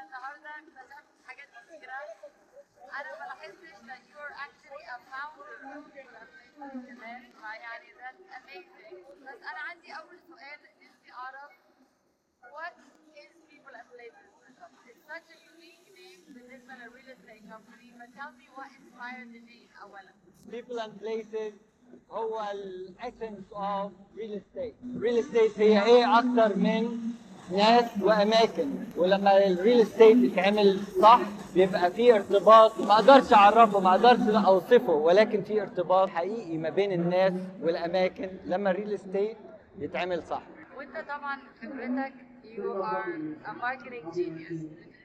النهارده اكتشفت حاجات كتيره انا ما لاحظتش that you're actually a founder of كمان فيعني that's amazing بس انا عندي اول سؤال نفسي اعرف what is people and places It's such a unique name بالنسبه للreal estate company but tell me what inspired the name اولا people and places هو الاسنس اوف ريل استيت ريل استيت هي ايه اكتر من ناس واماكن ولما الريل استيت يتعمل صح بيبقى في ارتباط ما اقدرش اعرفه ما اقدرش اوصفه ولكن في ارتباط حقيقي ما بين الناس والاماكن لما الريل استيت يتعمل صح وانت طبعا خبرتك you are a marketing genius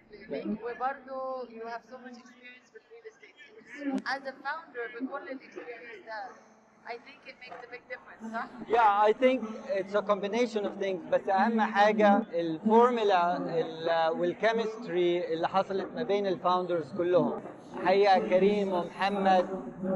وبرضه you have so much experience with real estate as a founder بكل الاكسبيرينس ده I think it makes a big difference صح؟ Yeah, I think it's a combination of things بس أهم حاجة الفورمولا والكيمستري اللي حصلت ما بين الفاوندرز كلهم حقيقة كريم ومحمد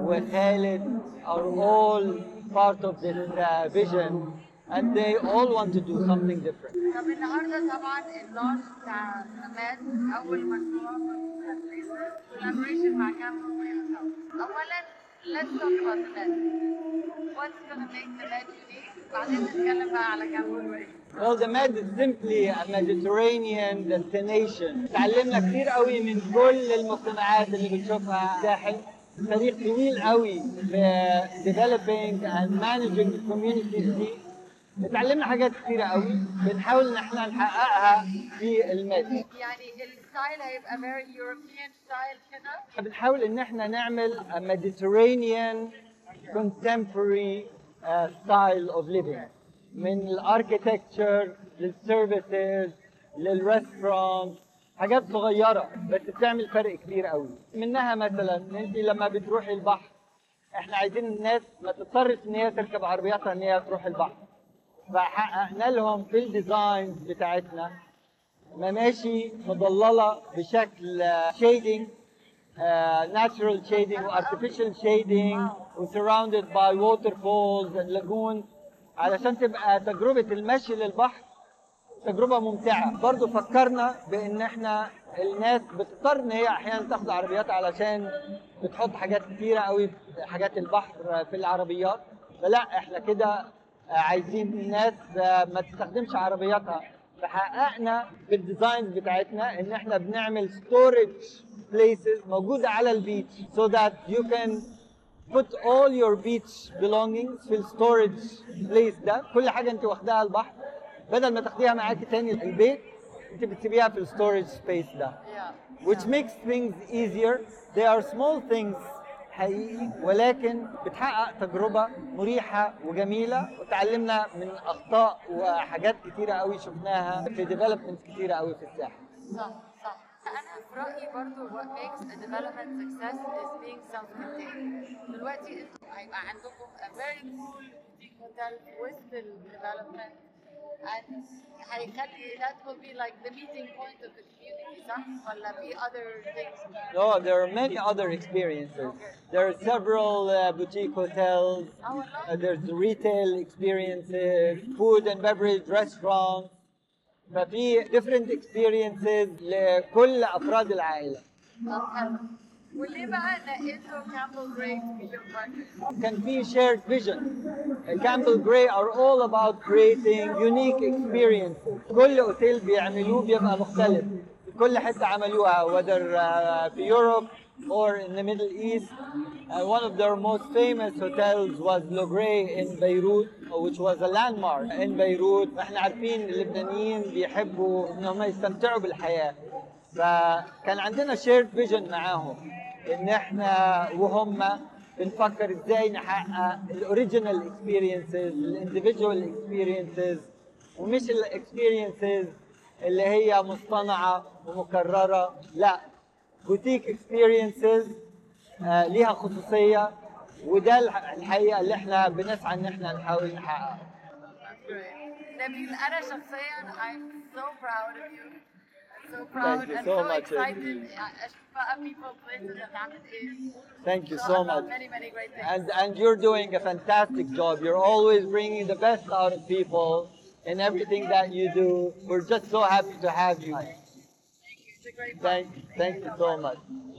وخالد are all part of this uh, vision and they all want to do something different. طب النهارده طبعا اللانش بتاع نماد اول مشروع كولابوريشن مع كامبل ويل اولا let's talk about نماد what's gonna make نماد unique بعدين نتكلم بقى على كامبل ويل Well, the Med is simply a Mediterranean destination. تعلمنا كتير قوي من كل المجتمعات اللي بنشوفها الساحل. تاريخ طويل قوي في developing and managing the communities دي. اتعلمنا حاجات كتيرة قوي بنحاول ان احنا نحققها في المد. يعني الستايل هيبقى very European style كده بنحاول ان احنا نعمل a Mediterranean contemporary uh, style of living من الاركيتكتشر للسيرفيسز للريستورانت حاجات صغيره بس بتعمل فرق كبير قوي منها مثلا ان انت لما بتروحي البحر احنا عايزين الناس ما تضطرش ان هي تركب عربياتها ان هي تروح البحر فحققنا لهم في الديزاينز بتاعتنا مماشي مضلله بشكل شيدنج natural shading و artificial shading و surrounded by waterfalls and lagoons علشان تبقى تجربة المشي للبحر تجربة ممتعة برضو فكرنا بان احنا الناس بتضطر ان هي احيانا تاخد عربيات علشان بتحط حاجات كتيرة قوي حاجات البحر في العربيات فلا احنا كده عايزين الناس ما تستخدمش عربياتها فحققنا بالديزاينز بتاعتنا ان احنا بنعمل ستورج places موجودة على البيتش so that you can put all your beach belongings في الستورج بليس ده كل حاجة انت واخداها البحر بدل ما تاخديها معاكي تاني البيت انت بتسيبيها في الستورج سبيس ده yeah. which makes things easier they are small things حقيقي ولكن بتحقق تجربة مريحة وجميلة وتعلمنا من أخطاء وحاجات كتيرة قوي شفناها في ديفلوبمنت كتيرة قوي في الساحل صح صح انا في رايي برضو what makes a development success is being self-contained دلوقتي انتوا هيبقى عندكم a very cool boutique hotel في وسط ال development and هيخلي that will be like the meeting point of the community صح ولا في other things No, there are many other experiences. There are several uh, boutique hotels. اه والله Uh, there's retail experiences, food and beverage restaurants. ففي different experiences لكل أفراد العائلة. طب حلو وليه بقى نقيتوا كامبل جراي في البارك كان في shared vision. Campbell Gray are all about creating unique experiences. كل اوتيل بيعملوه بيبقى مختلف. في كل حتة عملوها whether uh, في Europe or in the Middle East. Uh, one of their most famous hotels was Le Gray in Beirut, which was a landmark in Beirut. احنا عارفين اللبنانيين بيحبوا ان هم يستمتعوا بالحياة. فكان عندنا shared vision معاهم ان احنا وهم بنفكر ازاي نحقق الاوريجينال اكسبيرينسز الانديفيدوال اكسبيرينسز ومش الاكسبيرينسز اللي هي مصطنعه ومكرره لا بوتيك اكسبيرينسز ليها خصوصيه وده الح- الحقيقه اللي احنا بنسعى ان احنا نحاول نحققه نبيل انا شخصيا I'm so proud of you I'm so proud Thank you and so so much, excited اشوف بقى people places هتعمل ايه Thank you إن so شاء الله much. many many great things And and you're doing a fantastic job. You're always bringing the best out of people in everything that you do. We're just so happy to have you. Thank you. very much. Thank, thank you so much.